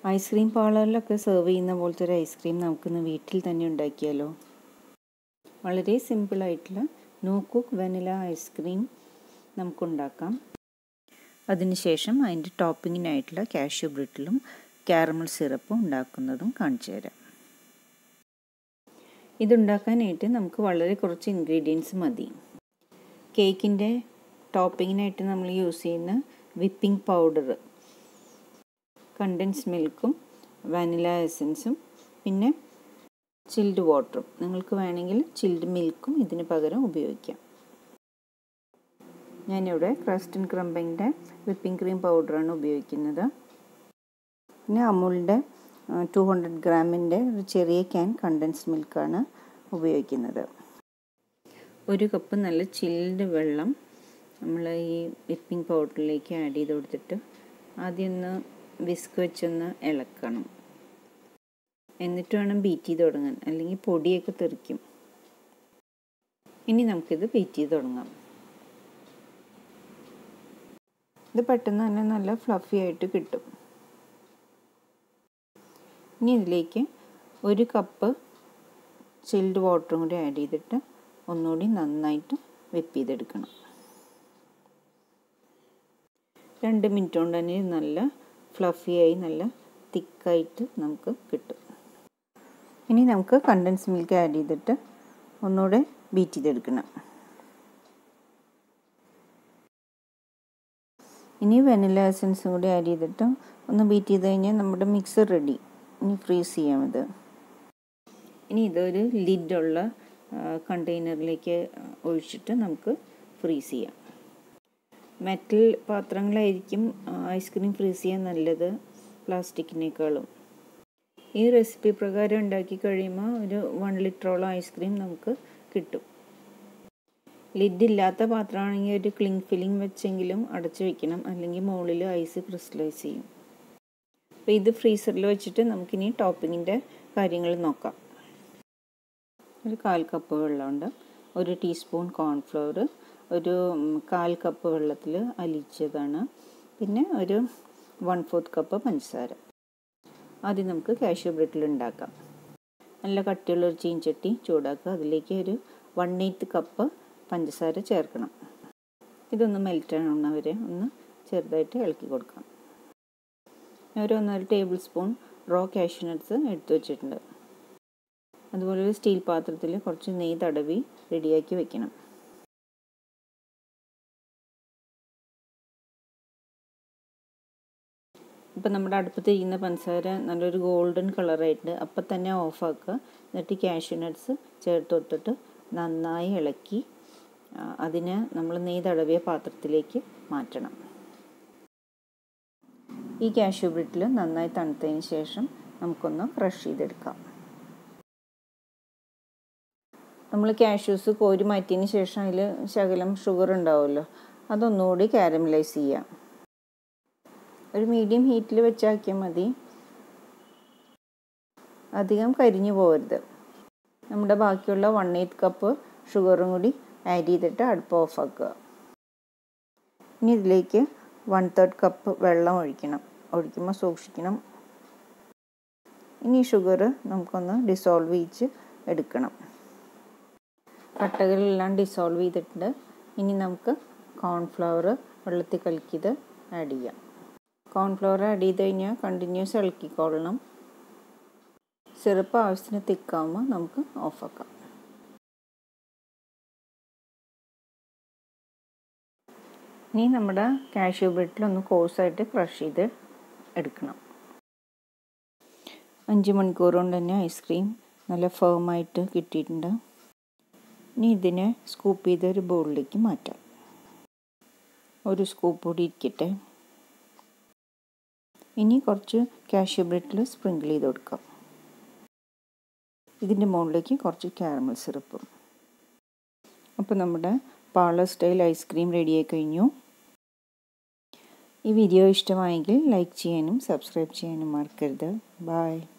ice cream പാർലറിലൊക്കെ serve ചെയ്യുന്ന പോലത്തെ ഒരു ഐസ്ക്രീം നമുക്കിന്ന് വീട്ടിൽ തന്നെ ഉണ്ടാക്കിയാലോ വളരെ സിമ്പിളായിട്ടുള്ള നോ കുക്ക് വെനില ഐസ്ക്രീം നമുക്കുണ്ടാക്കാം അതിനുശേഷം അതിൻ്റെ ടോപ്പിങ്ങിനായിട്ടുള്ള കാഷ്യൂ ബ്രിട്ടിലും കാരമൽ സിറപ്പും ഉണ്ടാക്കുന്നതും കാണിച്ചു തരാം ഇതുണ്ടാക്കാനായിട്ട് നമുക്ക് വളരെ കുറച്ച് ഇൻഗ്രീഡിയൻസ് മതി കേക്കിൻ്റെ ടോപ്പിങ്ങിനായിട്ട് നമ്മൾ യൂസ് ചെയ്യുന്ന വിപ്പിംഗ് പൗഡർ കണ്ടൻസ് മിൽക്കും വാനില എസൻസും പിന്നെ ചിൽഡ് വാട്ടറും നിങ്ങൾക്ക് വേണമെങ്കിൽ ചിൽഡ് മിൽക്കും ഇതിന് പകരം ഉപയോഗിക്കാം ഞാനിവിടെ ക്രസ്റ്റൻ ക്രംബിൻ്റെ വിപ്പിംഗ് ക്രീം പൗഡറാണ് ഉപയോഗിക്കുന്നത് പിന്നെ അമൂലിൻ്റെ ടു ഹൺഡ്രഡ് ഗ്രാമിൻ്റെ ഒരു ചെറിയ ക്യാൻ കണ്ടൻസ് മിൽക്കാണ് ഉപയോഗിക്കുന്നത് ഒരു കപ്പ് നല്ല ചിൽഡ് വെള്ളം നമ്മൾ ഈ വിപ്പിംഗ് പൗഡറിലേക്ക് ആഡ് ചെയ്ത് കൊടുത്തിട്ട് ആദ്യം ഒന്ന് വിസ്ക് വെച്ചൊന്ന് ഇളക്കണം എന്നിട്ട് വേണം ബീറ്റ് ചെയ്ത് തുടങ്ങാൻ അല്ലെങ്കിൽ പൊടിയൊക്കെ തെറിക്കും ഇനി നമുക്കിത് ബീറ്റ് ചെയ്ത് തുടങ്ങാം ഇത് പെട്ടെന്ന് തന്നെ നല്ല ഫ്ലഫി ആയിട്ട് കിട്ടും ഇനി ഇതിലേക്ക് ഒരു കപ്പ് ചിൽഡ് വാട്ടറും കൂടി ആഡ് ചെയ്തിട്ട് ഒന്നുകൂടി നന്നായിട്ട് വെപ്പ് ചെയ്തെടുക്കണം രണ്ട് മിനിറ്റ് കൊണ്ട് തന്നെ നല്ല ഫ്ലഫിയായി നല്ല തിക്കായിട്ട് നമുക്ക് കിട്ടും ഇനി നമുക്ക് കണ്ടൻസ് മിൽക്ക് ആഡ് ചെയ്തിട്ട് ഒന്നുകൂടെ ബീറ്റ് ചെയ്തെടുക്കണം ഇനി വെനില എസൻസും കൂടി ആഡ് ചെയ്തിട്ട് ഒന്ന് ബീറ്റ് ചെയ്ത് കഴിഞ്ഞാൽ നമ്മുടെ മിക്സർ റെഡി ഇനി ഫ്രീസ് ചെയ്യാം ഇത് ഇനി ഇതൊരു ലിഡുള്ള കണ്ടെയ്നറിലേക്ക് ഒഴിച്ചിട്ട് നമുക്ക് ഫ്രീസ് ചെയ്യാം മെറ്റൽ പാത്രങ്ങളായിരിക്കും ഐസ്ക്രീം ഫ്രീസ് ചെയ്യാൻ നല്ലത് പ്ലാസ്റ്റിക്കിനേക്കാളും ഈ റെസിപ്പി പ്രകാരം ഉണ്ടാക്കി കഴിയുമ്പോൾ ഒരു വൺ ലിറ്ററോളം ഐസ്ക്രീം നമുക്ക് കിട്ടും ലിഡ് ഇല്ലാത്ത പാത്രമാണെങ്കിൽ ഒരു ക്ലിങ് ഫില്ലിംഗ് വെച്ചെങ്കിലും അടച്ചു വെക്കണം അല്ലെങ്കിൽ മുകളിൽ ഐസ് ക്രിസ്റ്റലൈസ് ചെയ്യും അപ്പോൾ ഇത് ഫ്രീസറിൽ വെച്ചിട്ട് നമുക്കിനി ടോപ്പിങ്ങിൻ്റെ കാര്യങ്ങൾ നോക്കാം ഒരു കാൽ കപ്പ് വെള്ളമുണ്ട് ഒരു ടീസ്പൂൺ കോൺഫ്ലവർ ഒരു കാൽ കപ്പ് വെള്ളത്തിൽ അലിച്ചതാണ് പിന്നെ ഒരു വൺ ഫോർത്ത് കപ്പ് പഞ്ചസാര ആദ്യം നമുക്ക് കാഷ്യൂ ബ്രെഡിൽ ഉണ്ടാക്കാം നല്ല കട്ടിയുള്ള ഒരു ചീൻചട്ടി ചൂടാക്കുക അതിലേക്ക് ഒരു വൺ എയ്ത്ത് കപ്പ് പഞ്ചസാര ചേർക്കണം ഇതൊന്ന് മെൽറ്റ് ആവുന്നവരെ ഒന്ന് ചെറുതായിട്ട് ഇളക്കി കൊടുക്കാം ഒരു ഒന്നര tablespoon raw cashew nuts എടുത്തു വെച്ചിട്ടുണ്ട് അതുപോലെ ഒരു സ്റ്റീൽ പാത്രത്തിൽ കുറച്ച് നെയ്യ് തടവി റെഡിയാക്കി വെക്കണം ഇപ്പം നമ്മുടെ അടുപ്പത്ത് ഇരിക്കുന്ന പഞ്ചസാര നല്ലൊരു ഗോൾഡൻ കളറായിട്ട് അപ്പം തന്നെ ഓഫാക്കുക എന്നിട്ട് കാഷ്യൂ നട്ട്സ് ചേർത്ത് തൊട്ടിട്ട് നന്നായി ഇളക്കി അതിനെ നമ്മൾ നെയ്യ് തടവിയ പാത്രത്തിലേക്ക് മാറ്റണം ഈ കാഷ്യൂ ബ്രിഡിൽ നന്നായി തണുത്തതിന് ശേഷം നമുക്കൊന്ന് ക്രഷ് ചെയ്തെടുക്കാം നമ്മൾ കാഷ്യൂസ് കോരി മാറ്റിയതിന് ശേഷം അതിൽ ശകലം ഷുഗർ ഉണ്ടാവുമല്ലോ അതൊന്നുകൂടി കാരമലൈസ് ചെയ്യാം ഒരു മീഡിയം ഹീറ്റിൽ വെച്ചാക്കിയാൽ മതി അധികം കരിഞ്ഞു പോകരുത് നമ്മുടെ ബാക്കിയുള്ള വൺ എയ്ത്ത് കപ്പ് ഷുഗറും കൂടി ആഡ് ചെയ്തിട്ട് അടുപ്പ് ഓഫാക്കുക ഇനി ഇതിലേക്ക് വൺ തേർഡ് കപ്പ് വെള്ളം ഒഴിക്കണം ഒഴിക്കുമ്പോൾ സൂക്ഷിക്കണം ഇനി ഷുഗർ നമുക്കൊന്ന് ഡിസോൾവ് ചെയ്യിച്ച് എടുക്കണം കട്ടകളെല്ലാം ഡിസോൾവ് ചെയ്തിട്ടുണ്ട് ഇനി നമുക്ക് കോൺഫ്ലവർ വെള്ളത്തിൽ കലക്കിയത് ആഡ് ചെയ്യാം കോൺഫ്ലവർ ആഡ് ചെയ്ത് കഴിഞ്ഞാൽ കണ്ടിന്യൂസ് ഇളക്കിക്കൊള്ളണം സിറപ്പ് ആവശ്യത്തിന് തിക്കാവുമ്പോൾ നമുക്ക് ഓഫാക്കാം ഇനി നമ്മുടെ കാഷ്യൂ ബ്രെഡിലൊന്ന് കോഴ്സായിട്ട് ക്രഷ് ചെയ്ത് എടുക്കണം അഞ്ച് മണിക്കൂർ കൊണ്ട് തന്നെ ഐസ്ക്രീം നല്ല ഫേമായിട്ട് കിട്ടിയിട്ടുണ്ട് ഇനി ഇതിനെ സ്കൂപ്പ് ചെയ്ത് ഒരു ബൗളിലേക്ക് മാറ്റാം ഒരു സ്കൂപ്പ് കൂടി ഇരിക്കട്ടെ ഇനി കുറച്ച് കാഷ്യൂ ബ്രെഡിൽ സ്പ്രിങ്കിൾ ചെയ്ത് കൊടുക്കാം ഇതിൻ്റെ മുകളിലേക്ക് കുറച്ച് കാരമൽ സിറപ്പും അപ്പോൾ നമ്മുടെ പാർലർ സ്റ്റൈൽ ഐസ്ക്രീം റെഡിയായി കഴിഞ്ഞു ഈ വീഡിയോ ഇഷ്ടമായെങ്കിൽ ലൈക്ക് ചെയ്യാനും സബ്സ്ക്രൈബ് ചെയ്യാനും മറക്കരുത് ബായ്